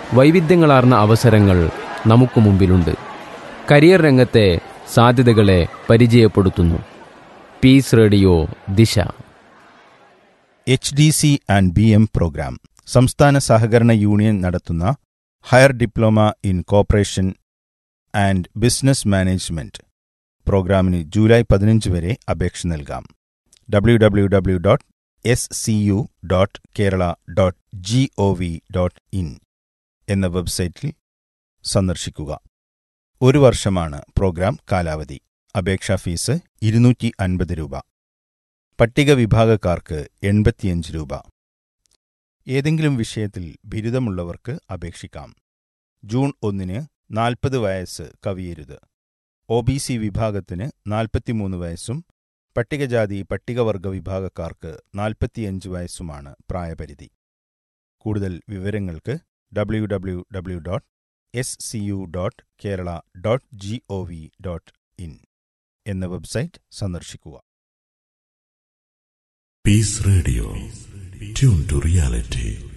വൈവിധ്യങ്ങളാർന്ന അവസരങ്ങൾ നമുക്ക് മുമ്പിലുണ്ട് കരിയർ രംഗത്തെ സാധ്യതകളെ പരിചയപ്പെടുത്തുന്നു peace radio Disha H D C and B M program സംസ്ഥാന സഹകരണ യൂണിയൻ നടത്തുന്ന higher diploma in cooperation and business management പ്രോഗ്രാമിന് ജൂലൈ പതിനഞ്ച് വരെ അപേക്ഷ നൽകാം W W W dot S C U dot Kerala dot G O V dot IN എന്ന വെബ്സൈറ്റിൽ സന്ദർശിക്കുക ഒരു വർഷമാണ് പ്രോഗ്രാം കാലാവധി അപേക്ഷാ ഫീസ് ഇരുന്നൂറ്റി അൻപത് രൂപ പട്ടിക വിഭാഗക്കാർക്ക് എൺപത്തിയഞ്ച് രൂപ ഏതെങ്കിലും വിഷയത്തിൽ ബിരുദമുള്ളവർക്ക് അപേക്ഷിക്കാം ജൂൺ ഒന്നിന് നാൽപ്പത് വയസ്സ് കവിയരുത് ഒ ബി സി വിഭാഗത്തിന് നാൽപ്പത്തിമൂന്ന് വയസ്സും പട്ടികജാതി പട്ടികവർഗ വിഭാഗക്കാർക്ക് നാൽപ്പത്തിയഞ്ച് വയസ്സുമാണ് പ്രായപരിധി കൂടുതൽ വിവരങ്ങൾക്ക് W W W dot S C U dot Kerala dot G O V dot IN എന്ന വെബ്സൈറ്റ് സന്ദർശിക്കുക Peace Radio. Tune to reality.